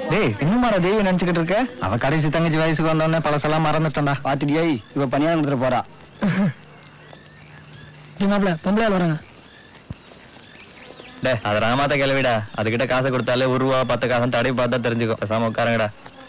டேய் இன்னுமாடா தேவி நினைச்சுக்கிட்டு இருக்க அவ கடைசி தங்கச்சி வயசுக்கு வந்தோடனே பழசெல்லாம் மறந்துட்டோம்டா பாத்துட்டியாய் இவ பணியாரம் கொடுத்துட்டு போறா மாப்பிள பொம்பளை வராங்க டே அது ராமாத்த கிளவிடா அதுகிட்ட காசை கொடுத்தாலே ஒரு ரூபா பத்து காசம் தடவி பார்த்தா தெரிஞ்சுக்கும் பேசாம உட்காருங்கடா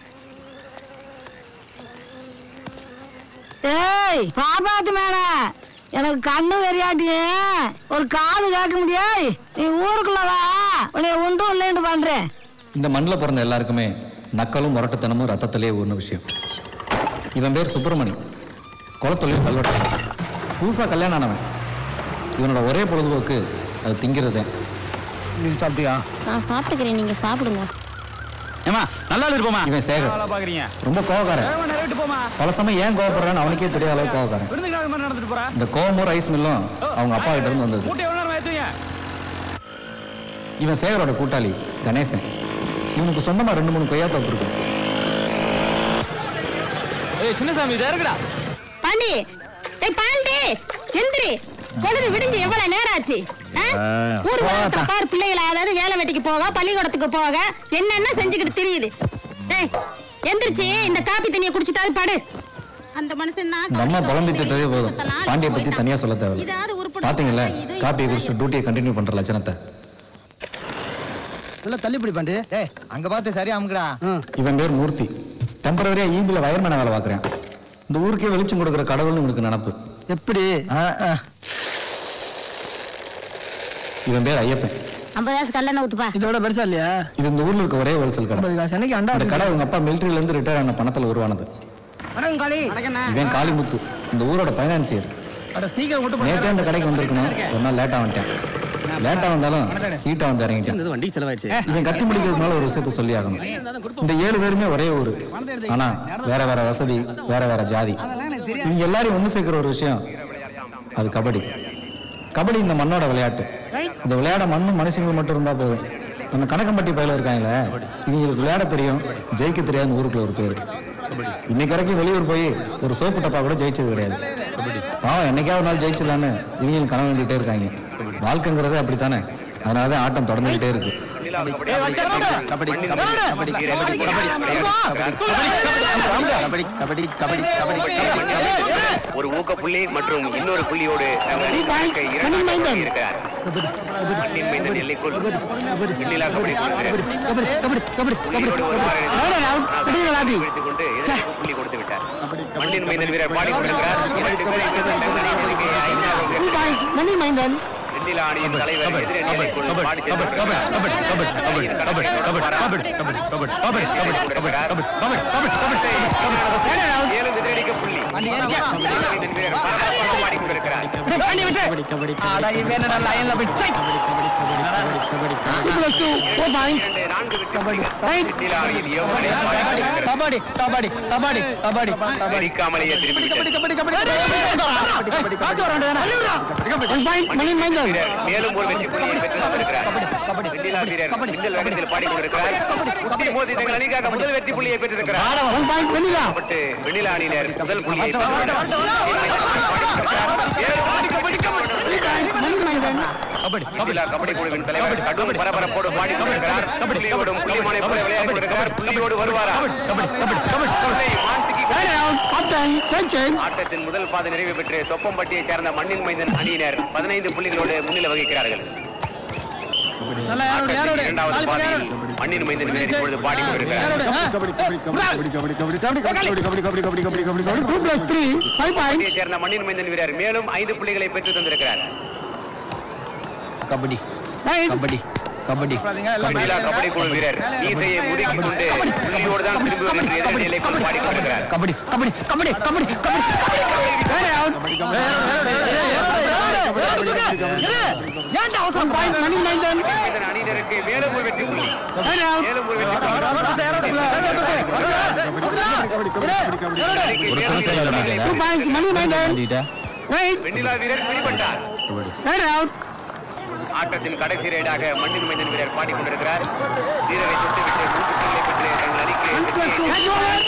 ஏய் பாப்பாத்து மேல எனக்கு கண்ணு தெரியாட்டியே ஒரு காது கேட்க முடியாது நீ ஊருக்குள்ள வா உன்னை ஒன்றும் இல்லைன்னு பண்றேன் இந்த மண்ணில் பிறந்த எல்லாருக்குமே நக்கலும் முரட்டுத்தனமும் ரத்தத்திலே ஊர்ன விஷயம் இவன் பேர் சுப்பிரமணி குளத்தொழில் கல்வெட்டு புதுசாக கல்யாணம் ஆனவன் இவனோட ஒரே பொழுதுபோக்கு அது திங்கிறதே நீ சாப்பிட்டியா நான் சாப்பிட்டுக்கிறேன் நீங்க சாப்பிடுங்க ஏமா நல்லா இருப்போமா இவன் சேகர் பாக்குறீங்க ரொம்ப கோவக்காரன் நேரிட்டு போமா பல சமயம் ஏன் கோவப்படுறான்னு அவனுக்கே தெரியாத அளவுக்கு கோவக்காரன் விருந்துக்கு நாள் மாதிரி நடந்துட்டு போறா இந்த கோவமும் ரைஸ் மில்லும் அவங்க அப்பா கிட்ட இருந்து வந்தது மூட்டை எவ்வளவு நேரம் ஏத்துவீங்க இவன் சேகரோட கூட்டாளி கணேசன் இவனுக்கு சொந்தமா ரெண்டு மூணு கொய்யா தோப்பு இருக்கு ஏய் சின்னசாமி இதை இருக்குடா பாண்டி ஏய் பாண்டி எந்திரி பொழுது விடிஞ்சு எவ்வளவு நேரம் ஆச்சு ஆ? ஊர் உலகத்துல பாரு பிள்ளைகளை அதாவது வேலை வெட்டிக்கு போக பள்ளிக்கூடத்துக்கு போக என்னென்ன செஞ்சுக்கிட்டு தெரியுது டேய் எந்திரிச்சு இந்த காப்பி தண்ணியை குடிச்சிட்டாது படு அந்த மனுஷன் தான் இந்த அம்மா புலம்பி திட்டதே போதும் பாண்டியை பத்தி தனியா சொல்ல தேவை இதாவது உருப்படும். பாத்தீங்களா இது காப்பியை குடிச்சிட்டு டியூட்டியை கண்டினியூ பண்ற லட்சணத்தை நல்லா தள்ளிப்படி பாண்டி டேய் அங்க பார்த்து சரியா அமுக்குடா இவன் பேர் மூர்த்தி டெம்பரவரியா ஈபில வயர்மேன வேலை பார்க்கறேன் இந்த ஊருக்கே வெளிச்சம் கொடுக்குற கடவுள்னு உங்களுக்கு நினப்பு எப்படி இவன் பேர் ஐயப்பன் ஐம்பது காசு கல்லெண்ணெய் ஊத்துப்பா இதோட பெருசா இல்லையா இது இந்த ஊர்ல இருக்க ஒரே ஹோல்சேல் கடை ஐம்பது காசு என்னைக்கு அண்டா இந்த கடை உங்க அப்பா மிலிட்டரியில இருந்து ரிட்டையர் ஆன பணத்துல உருவானது வணக்கம் காளி இவன் காளிமுத்து இந்த ஊரோட பைனான்சியர் அட சீக்கிரம் விட்டு நேத்தே இந்த கடைக்கு வந்திருக்கணும் ஒரு நாள் லேட்டா வந்துட்டேன் லேட்டா வந்தாலும் ஹீட்டா வந்து இறங்கிட்டேன் வண்டி செலவாயிடுச்சு இவன் கட்டி முடிக்கிறதுனால ஒரு விஷயத்த சொல்லி ஆகணும் இந்த ஏழு பேருமே ஒரே ஊரு ஆனா வேற வேற வசதி வேற வேற ஜாதி இவங்க எல்லாரையும் ஒண்ணு சேர்க்கிற ஒரு விஷயம் அது கபடி கபடி இந்த மண்ணோட விளையாட்டு இந்த விளையாட மண்ணும் மனுஷங்களும் மட்டும் இருந்தா போதும் நம்ம கணக்கம்பட்டி பயில இருக்காங்களே இவங்களுக்கு விளையாட தெரியும் ஜெயிக்க தெரியாதுன்னு ஊருக்குள்ள ஒரு பேரு இன்னைக்கு வரைக்கும் வெளியூர் போய் ஒரு சோப்பு டப்பா கூட ஜெயிச்சது கிடையாது பாவம் என்னைக்காவது ஒரு நாள் ஜெயிச்சிடலான்னு இவங்களும் கனவு வேண்டிகிட்டே இருக்காங்க வாழ்க்கைங்கிறது அப்படித்தானே அதனால தான் ஆட்டம் தொடர்ந்துகிட்டே இருக்கு ஒரு ஊக்க புள்ளி மற்றும் இன்னொரு புள்ளியோடு நமது அணிக்கு இரண்டு ஆட்டக்காரர்கள் இருக்கிறார் மண்ணின் மைந்தன் எல்லைக்குள் வெண்ணிலா கபடி போடுகிறார். புள்ளியோடு வருவார் என்று பிடித்துக் கொண்டு இரண்டு புள்ளி கொடுத்து விட்டார் மண்ணின் மைந்தன் வீரர் பாடிக்கொண்டிருக்கிறார் இரண்டு பேரை சேர்த்து தங்கள் எண்ணிக்கை ஐந்தாக உயர்த்தி வெண்ணிலா அணியின் தலைவர் எதிரணி எல்லைக்குள் பாடி சென்றிருக்கிறார். மேலும் எதிரடிக்க புள்ளி மண்ணின் வீரர் பரபரப்பாக பாடிக்கொண்டிருக்கிறார் இரண்டு, நான்கு விக்கெட்டுகள் வெண்ணிலா அணியில் எவ்வளவு பாடிக்கொண்டிருக்கிறது கபடி கபடி கபடி கபடி கபடி வெடிக்காமலேயே திரும்பி விட்டது. கபடி கபடி வீரர் மேலும் ஒரு வெற்றி புள்ளியை பெற்று தந்திருக்கிறார் வெண்ணிலா வீரர் மின்னல் வேகத்தில் பாடிக்கொண்டிருக்கிறார் குட்டி மோதி தங்கள் அணிக்காக முதல் வெற்றி புள்ளியை பெற்றிருக்கிறார் பட்டு வெண்ணிலா அணியினர் முதல் புள்ளியை வெண்ணிலா கபடி குழுவின் தலைவர் கடும் பரபரப்போடு பாடிக்கொண்டிருக்கிறார் புள்ளியோடும் புள்ளிமானை போல விளையாடி கொண்டிருக்கிறார் புள்ளியோடு வருவாரா புள்ளி மான்சிக்கு ஆட்டத்தின் முதல் பாதை நிறைவு பெற்று சொப்பம்பட்டியைச் சேர்ந்த மண்ணின் மைந்தன் அணியினர் பதினைந்து புள்ளிகளோடு முன்னிலை வகிக்கிறார்கள் ஆட்டத்தின் இரண்டாவது பாதையில் மண்ணின் மைந்தன் வீரர் இப்பொழுது பாடிக்கொண்டிருக்கிறார் பட்டியைச் சேர்ந்த மண்ணின் மைந்தன் வீரர் மேலும் ஐந்து புள்ளிகளை பெற்று தந்திருக்கிறார் கபடி கபடி கபடி வெண்ணிலா கபடி குழு வீரர் ஈசையை முதுக்கிக் கொண்டு புள்ளியோடு தான் திரும்புவது என்று எதிர் நிலைக்குள் பாடிக்கொண்டிருக்கிறார் கபடி கபடி கபடி கபடி கபடி ஏன்டா அவசரம் பாயிண்ட் மணி மைந்தன் மனிதன் அணியினருக்கு மேலும் ஒரு வெற்றி புள்ளி மேலும் ஒரு வெற்றி புள்ளி டூ பாயிண்ட்ஸ் மணி மைந்தன் ரைட் வெண்ணிலா வீரர் பிடிபட்டார் ரைட் அவுட் ஆட்டத்தின் கடைசி ரைடாக மண்ணின் மைந்தன் வீரர் பாடிக்கொண்டிருக்கிறார் வீரரை சுட்டுவிட்டு மூன்று புள்ளிகளை பெற்று தங்கள் அணிக்கு வெற்றியை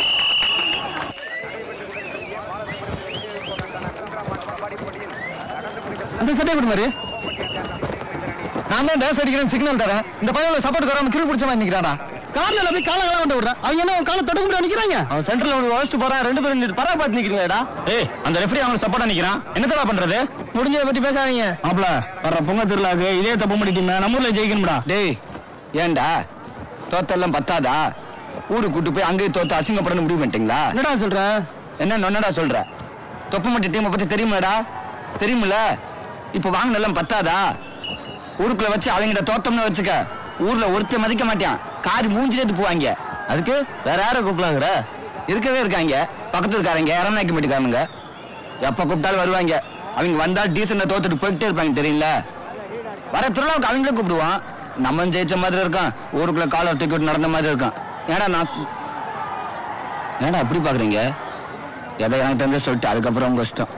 அந்த சட்டை கொடுமாரு நான் தான் டேஸ் அடிக்கிறேன் சிக்னல் தரேன் இந்த பையன் சப்போர்ட் தராம கிரு பிடிச்ச மாதிரி நிக்கிறாடா கார்ல போய் கால கால வந்து விடுறேன் அவங்க என்ன உன் காலை தொடக்க முடியாது நிக்கிறாங்க அவன் சென்டர்ல ஒரு வச்சுட்டு போறான் ரெண்டு பேரும் நின்று பரா பார்த்து நிக்கிறீங்கடா ஏய் அந்த ரெஃபரி அவங்களுக்கு சப்போர்ட்டா நிக்கிறான் என்னத்தடா பண்றது முடிஞ்சதை பத்தி பேசாதீங்க மாப்ள வர்ற பொங்க திருவிழாக்கு இதே தப்பு பண்ணிட்டீங்க நம்ம ஊர்ல ஜெயிக்கணும்டா டேய் ஏன்டா தோத்தெல்லாம் பத்தாதா ஊருக்கு கூட்டு போய் அங்கேயே தோத்து அசிங்கப்படணும் முடிவு பண்ணிட்டீங்களா என்னடா சொல்ற என்ன நொன்னடா சொல்ற தொப்ப மட்டி டீமை பத்தி தெரியுமாடா தெரியுமில்ல இப்ப வாங்கினெல்லாம் பத்தாதா ஊருக்குள்ள வச்சு அவங்கிட்ட தோத்தம்னு வச்சுக்க ஊர்ல ஒருத்தன் மதிக்க மாட்டான் காரி மூஞ்சிலே போவாங்க அதுக்கு வேற யாரை கூப்பிடலாங்கிற இருக்கவே இருக்காங்க பக்கத்துல இருக்காரங்க இறநாய்க்க மாட்டேங்கானுங்க எப்ப கூப்பிட்டாலும் வருவாங்க அவங்க வந்தா டீசெண்டா தோத்துட்டு போய்கிட்டே இருப்பாங்க தெரியல வர திருவிழாவுக்கு அவங்களே கூப்பிடுவான் நம்ம ஜெயிச்ச மாதிரி இருக்கான் ஊருக்குள்ள காலை தூக்கி விட்டு நடந்த மாதிரி இருக்கான் ஏடா நான் ஏடா அப்படி பாக்குறீங்க எதை எனக்கு தெரிஞ்ச சொல்லிட்டு அதுக்கப்புறம் உங்க இஷ்டம்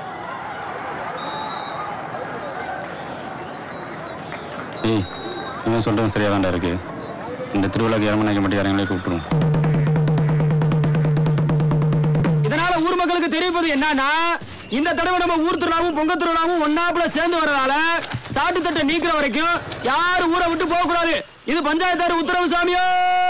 ஏய் இவன் சொல்றதும் சரியா தான்டா இருக்கு இந்த திருவிழாக்கு இறமநாய்க்க மட்டும் இறங்களே கூப்பிட்டுருவோம் இதனால ஊர் மக்களுக்கு தெரிவிப்பது என்னன்னா இந்த தடவை நம்ம ஊர் திருவிழாவும் பொங்க திருவிழாவும் ஒன்னாப்புல சேர்ந்து வரதால சாட்டு தட்டை நீக்கிற வரைக்கும் யாரும் ஊரை விட்டு போக கூடாது இது பஞ்சாயத்தார் உத்தரவு சாமியோ